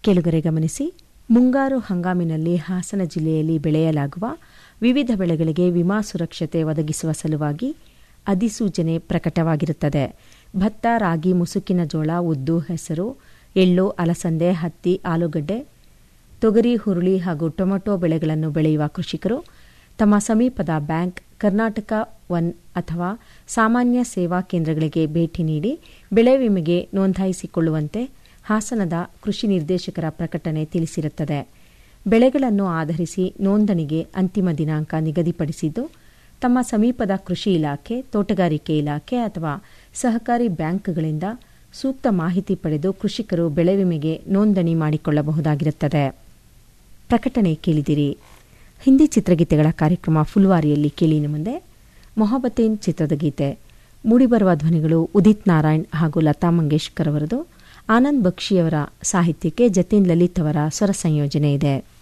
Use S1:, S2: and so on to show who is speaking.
S1: ಕೆಳಗರೆ ಗಮನಿಸಿ ಮುಂಗಾರು ಹಂಗಾಮಿನಲ್ಲಿ ಹಾಸನ ಜಿಲ್ಲೆಯಲ್ಲಿ ಬೆಳೆಯಲಾಗುವ ವಿವಿಧ ಬೆಳೆಗಳಿಗೆ ವಿಮಾ ಸುರಕ್ಷತೆ ಒದಗಿಸುವ ಸಲುವಾಗಿ ಅಧಿಸೂಚನೆ ಪ್ರಕಟವಾಗಿರುತ್ತದೆ ಭತ್ತ ರಾಗಿ ಮುಸುಕಿನ ಜೋಳ ಉದ್ದು ಹೆಸರು ಎಳ್ಳು ಅಲಸಂದೆ ಹತ್ತಿ ಆಲೂಗಡ್ಡೆ ತೊಗರಿ ಹುರುಳಿ ಹಾಗೂ ಟೊಮೆಟೊ ಬೆಳೆಗಳನ್ನು ಬೆಳೆಯುವ ಕೃಷಿಕರು ತಮ್ಮ ಸಮೀಪದ ಬ್ಯಾಂಕ್ ಕರ್ನಾಟಕ ಒನ್ ಅಥವಾ ಸಾಮಾನ್ಯ ಸೇವಾ ಕೇಂದ್ರಗಳಿಗೆ ಭೇಟಿ ನೀಡಿ ಬೆಳೆ ವಿಮೆಗೆ ನೋಂದಾಯಿಸಿಕೊಳ್ಳುವಂತೆ ಹಾಸನದ ಕೃಷಿ ನಿರ್ದೇಶಕರ ಪ್ರಕಟಣೆ ತಿಳಿಸಿರುತ್ತದೆ ಬೆಳೆಗಳನ್ನು ಆಧರಿಸಿ ನೋಂದಣಿಗೆ ಅಂತಿಮ ದಿನಾಂಕ ನಿಗದಿಪಡಿಸಿದ್ದು ತಮ್ಮ ಸಮೀಪದ ಕೃಷಿ ಇಲಾಖೆ ತೋಟಗಾರಿಕೆ ಇಲಾಖೆ ಅಥವಾ ಸಹಕಾರಿ ಬ್ಯಾಂಕ್ಗಳಿಂದ ಸೂಕ್ತ ಮಾಹಿತಿ ಪಡೆದು ಕೃಷಿಕರು ಬೆಳೆ ವಿಮೆಗೆ ನೋಂದಣಿ ಮಾಡಿಕೊಳ್ಳಬಹುದಾಗಿರುತ್ತದೆ ಪ್ರಕಟಣೆ ಕೇಳಿದಿರಿ ಹಿಂದಿ ಚಿತ್ರಗೀತೆಗಳ ಕಾರ್ಯಕ್ರಮ ಫುಲ್ವಾರಿಯಲ್ಲಿ ಕೇಳಿನ ಮುಂದೆ ಮೊಹಬತ್ತೇನ್ ಚಿತ್ರದ ಗೀತೆ ಮೂಡಿಬರುವ ಧ್ವನಿಗಳು ಉದಿತ್ ನಾರಾಯಣ್ ಹಾಗೂ ಲತಾ ಮಂಗೇಶ್ಕರ್ ಅವರದು ಆನಂದ್ ಬಕ್ಷಿಯವರ ಸಾಹಿತ್ಯಕ್ಕೆ ಜತೀನ್ ಲಲಿತ್ ಅವರ ಸ್ವರ ಸಂಯೋಜನೆ ಇದೆ